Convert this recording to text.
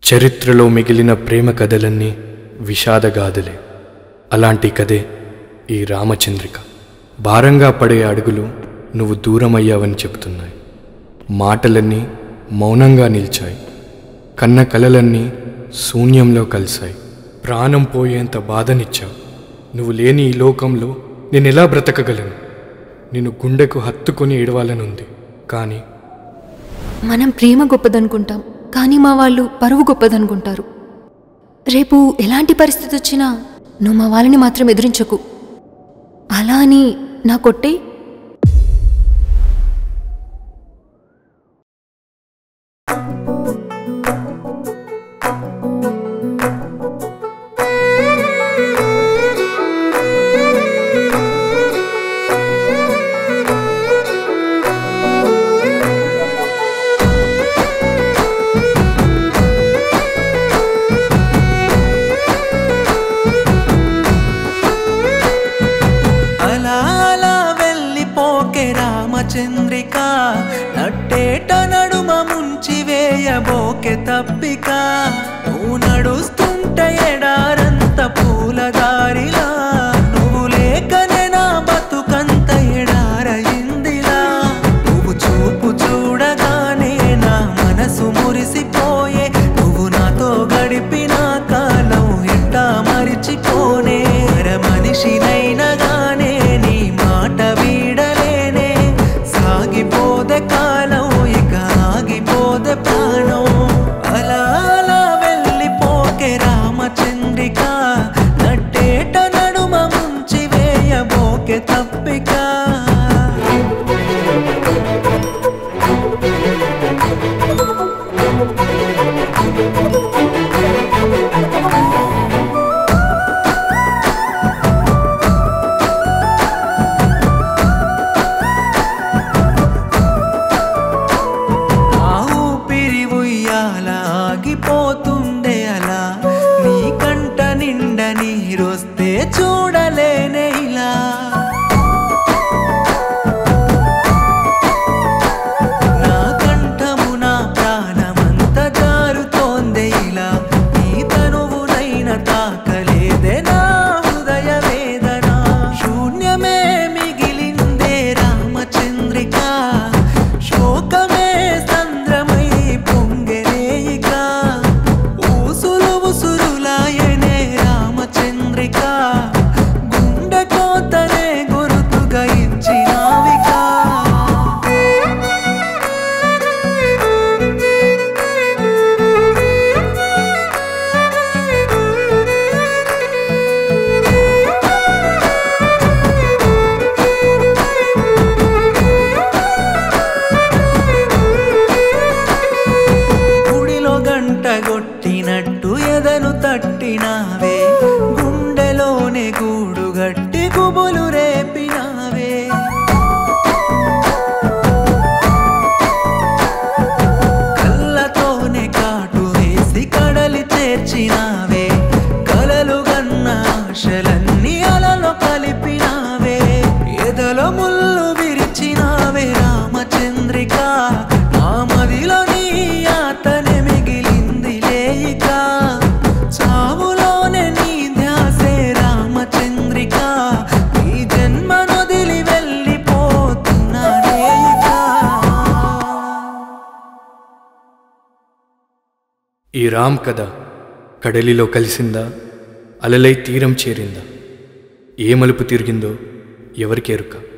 చరిత్రలో మిగిలిన ప్రేమ కథలన్నీ విషాదగాథలే అలాంటి కథే ఈ రామచంద్రిక భారంగా పడే అడుగులు నువ్వు దూరమయ్యావని చెబుతున్నాయి మాటలన్నీ మౌనంగా నిలిచాయి కన్న కలలన్నీ శూన్యంలో కలిశాయి ప్రాణం పోయేంత బాధనిచ్చావు నువ్వు లేని ఈ లోకంలో నేను ఎలా బ్రతకగలను నిన్ను గుండెకు హత్తుకొని ఏడవాలనుంది కానీ మనం ప్రేమ గొప్పదనుకుంటాం కానీ మా వాళ్ళు పరువు గొప్పదనుకుంటారు రేపు ఎలాంటి పరిస్థితి వచ్చినా నువ్వు మా వాళ్ళని మాత్రం ఎదిరించకు అలా అని నా కొట్టే అలా అలా వెళ్ళిపోకే రామచంద్రిక నట్టేట నడుమ ముంచి వేయబోకే తప్పిక నువ్వు నడుస్తుంటే ఎడారంత పూల దారిలా నువ్వు లేకనే నా బతుకంత ఎడారయిందిలా నువ్వు చూపు చూడగానే నా మనసు మురిసిపోయే నువ్వు నాతో గడిపిన కాలం ఎట్టా మరిచిపోనే మర మనిషినైనా గానే నీ మాట వీడలేనే సాగిపోదే కాలం ఇక ఆగిపోదే ప్రాణం అలా అలా వెళ్ళిపోకే రామచంద్రిక నట్టేట నడుమ ముంచి వేయబోకే తప్పిక ఆ ఊపిరి ఉయ్యాల ఆగిపోతుందే అలా నీ కంట నిండ నీరొస్తే చూడలేనే ఇలా నా కంఠము నా ప్రాణమంత జారుతోందే ఇలా నీ తనువునైన తాకలేదే నా హృదయ వేదన శూన్యమే మిగిలిందే రామచంద్రిక శోకమే సంద్రమై పొంగెనేయిక ఊసులు ఉసురులాయనే రామచంద్రిక గుండె కోతనే గురుతుగా ఇచ్చినావిక గుడిలో గంట కొట్టినట్టు ఎదను తట్టినావే గుండెలోనే గూడు గట్టి గుబులు రేపినావే కళ్ళతోనే కాటు వేసి కడలి చేర్చినావే కలలు గన్న ఆశలన్నీ అలలో కలిపినావే ఎదలో ముళ్ళు విరిచినావే రామచంద్రిక నా మదిలో నీ ఆతనే మిగిలింది లేయిక చావులోనే నీ ధ్యాసే రామచంద్రిక ఈ జన్మనొదిలి వెళ్ళిపోతున్నా రేయిక ఈ రామ్ కథ కడలిలో కలిసిందా అలలై తీరం చేరిందా ఏ మలుపు తిరిగిందో ఎవరికెరుక